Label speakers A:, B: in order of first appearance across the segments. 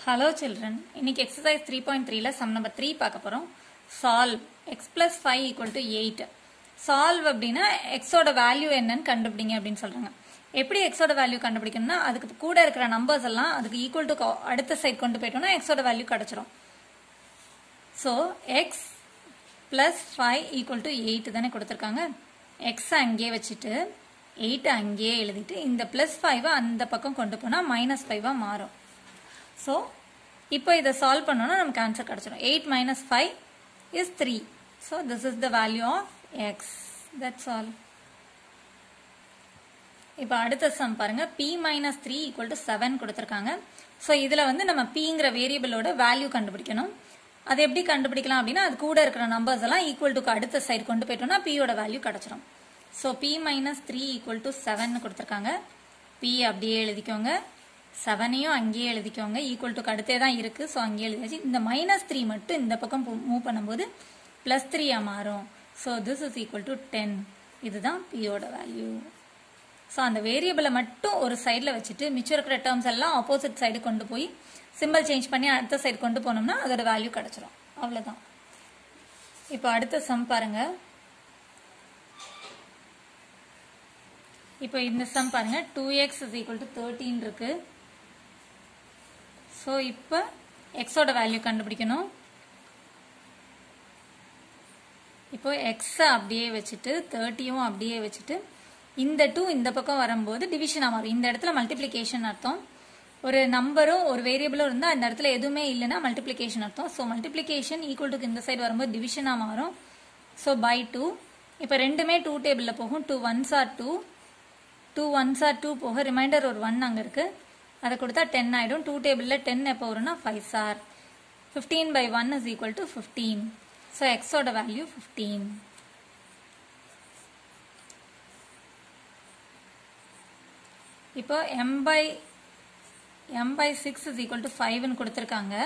A: hello children இன்னைக்கு exercise three point த்ரீல sum number three பார்க்க போகிறோம் solve x plus five equal to eight solve அப்படின்னா எக்ஸோட வேல்யூ என்னன்னு கண்டுபிடிங்க அப்படின்னு சொல்கிறாங்க எப்படி எக்ஸோட வேல்யூ கண்டுபிடிக்கணும்னா அதுக்கு கூட இருக்கிற நம்பர்ஸ் எல்லாம் அதுக்கு ஈக்குவல் டு அடுத்த சைட் கொண்டு போயிட்டோம்னா எக்ஸோட வேல்யூ கிடச்சிரும் so x plus five equal to eight தானே கொடுத்துருக்காங்க எக்ஸ் அங்கேயே வச்சுட்டு எயிட் அங்கேயே எழுதிட்டு இந்த ப்ளஸ் ஃபைவை அந்த பக்கம் கொண்டு போனால் மைனஸ் ஃபைவாக மாறும் ஸோ இப்போ இதை சால்வ் பண்ணோன்னா நமக்கு ஆன்சர் கிடச்சிடும் eight minus five is three so this is the value of x that's all இப்போ அடுத்த சம் பாருங்க b minus three equal to seven கொடுத்துருக்காங்க ஸோ இதில் வந்து நம்ம பிங்கிற வேரியபிளோட வேல்யூ கண்டுபிடிக்கணும் அது எப்படி கண்டுபிடிக்கலாம் அப்படின்னா அது கூட இருக்கிற நம்பர்ஸ் எல்லாம் ஈக்குவல் டுக்கு அடுத்த சைடு கொண்டு போயிட்டோம்னா பியோட வேல்யூ கிடச்சிரும் so b minus three equal to seven கொடுத்துருக்காங்க பி அப்படியே எழுதிக்கோங்க செவனையும் அங்கேயே எழுதிக்கோங்க ஈக்குவல் டுக்கு அடுத்தே தான் இருக்குது ஸோ அங்கேயே எழுதியாச்சு இந்த மைனஸ் த்ரீ மட்டும் இந்த பக்கம் மூவ் பண்ணும்போது ப்ளஸ் த்ரீயாக மாறும் so this is equal to ten இதுதான் பியோட வேல்யூ ஸோ அந்த வேரியபிளை மட்டும் ஒரு சைடில் வச்சுட்டு மிச்சம் இருக்கிற டேர்ம்ஸ் எல்லாம் ஆப்போசிட் சைடு கொண்டு போய் சிம்பிள் சேஞ்ச் பண்ணி அடுத்த சைடு கொண்டு போனோம்னா அதோட வேல்யூ கிடச்சிரும் அவ்வளோதான் இப்போ அடுத்த சம் பாருங்க இப்போ இந்த சம் பாருங்க two x is equal to thirteen இருக்கு ஸோ இப்போ எக்ஸோட வேல்யூ கண்டுபிடிக்கணும் இப்போ எக்ஸை அப்படியே வச்சுட்டு தேர்ட்டியும் அப்படியே வச்சுட்டு இந்த டூ இந்த பக்கம் வரும்போது டிவிஷனாக மாறும் இந்த இடத்துல மல்டிப்ளிகேஷன் அர்த்தம் ஒரு நம்பரும் ஒரு வேரியபிளும் இருந்தால் அந்த இடத்துல எதுவுமே இல்லைன்னா மல்டிப்ளிகேஷன் அர்த்தம் ஸோ மல்டிப்ளிகேஷன் ஈக்குவல் டுக்கு இந்த சைடு வரும்போது டிவிஷனாக மாறும் ஸோ பை டூ இப்போ ரெண்டுமே டூ டேபிளில் போகும் two ones are two two ones are two போக ரிமைண்டர் ஒரு ஒன் அங்கே இருக்குது அதை கொடுத்தா டென் ஆகிடும் டூ டேபிளில் டென் எப்போ வரும்னா ஃபைவ் சார் fifteen by one is equal to fifteen so எக்ஸோட வேல்யூ ஃபிஃப்டீன் இப்போ m by m by six is equal to ஃபைவ்னு கொடுத்துருக்காங்க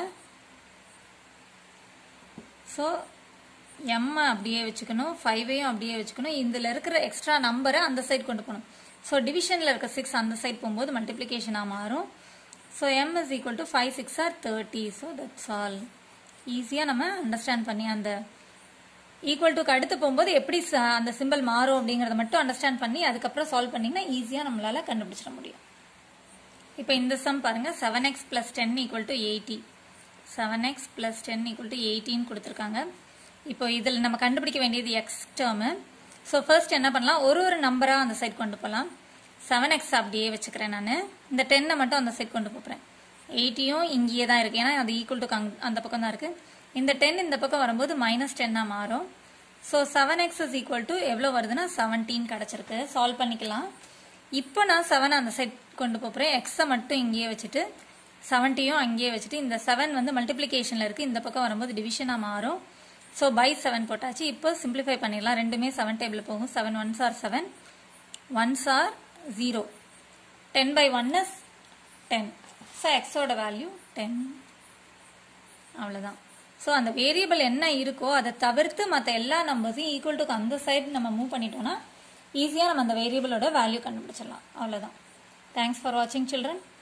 A: ஸோ எம்மை அப்படியே வச்சுக்கணும் ஃபைவையும் அப்படியே வச்சுக்கணும் இதில் இருக்கிற எக்ஸ்ட்ரா நம்பரை அந்த சைடு கொண்டு போகணும் ஸோ டிவிஷனில் இருக்க சிக்ஸ் அந்த சைடு போகும்போது மல்டிப்ளிகேஷனாக மாறும் so m is equal to five six are thirty so that's all ஈஸியாக நம்ம அண்டர்ஸ்டாண்ட் பண்ணி அந்த ஈக்குவல் டுக்கு அடுத்து போகும்போது எப்படி அந்த சிம்பிள் மாறும் அப்படிங்கிறத மட்டும் அண்டர்ஸ்டாண்ட் பண்ணி அதுக்கப்புறம் சால்வ் பண்ணிங்கன்னா ஈஸியாக நம்மளால் கண்டுபிடிச்சிட முடியும் இப்போ இந்த சம் பாருங்கள் seven x plus ten equal to eighty seven x plus ten equal to எயிட்டின்னு கொடுத்துருக்காங்க இப்போ இதில் நம்ம கண்டுபிடிக்க வேண்டியது எக்ஸ் டேர்மு ஸோ ஃபர்ஸ்ட் என்ன பண்ணலாம் ஒரு ஒரு நம்பராக அந்த சைட் கொண்டு போகலாம் செவன் எக்ஸ் அப்படியே வச்சுக்கிறேன் நான் இந்த டென்னை மட்டும் அந்த சைட் கொண்டு போகிறேன் எயிட்டியும் இங்கேயே தான் இருக்குது ஏன்னா அது ஈக்குவல் டு அந்த பக்கம் தான் இருக்குது இந்த டென் இந்த பக்கம் வரும்போது மைனஸ் டென்னாக மாறும் so seven x is equal to எவ்வளோ வருதுன்னா செவன்டீன் கிடச்சிருக்கு சால்வ் பண்ணிக்கலாம் இப்போ நான் செவன் அந்த சைட் கொண்டு போகிறேன் எக்ஸை மட்டும் இங்கேயே வச்சுட்டு செவன்ட்டியும் அங்கேயே வச்சுட்டு இந்த செவன் வந்து மல்டிப்ளிகேஷனில் இருக்குது இந்த பக்கம் வரும்போது டிவிஷனாக மாறும் ஸோ பை செவன் போட்டாச்சு இப்போ சிம்பிளிஃபை பண்ணிடலாம் ரெண்டுமே செவன் டேபிள் போகும் seven ones are seven ones are zero ten by one is ten so எக்ஸோட வேல்யூ டென் அவ்வளோதான் ஸோ அந்த வேரியபிள் என்ன இருக்கோ அதை தவிர்த்து மற்ற எல்லா நம்பர்ஸையும் ஈக்குவல் டுக்கு அந்த சைடு நம்ம மூவ் பண்ணிட்டோம்னா ஈஸியாக நம்ம அந்த வேரியபிளோட வேல்யூ கண்டுபிடிச்சிடலாம் அவ்வளோதான் தேங்க்ஸ் ஃபார் வாட்சிங் சில்ட்ரன்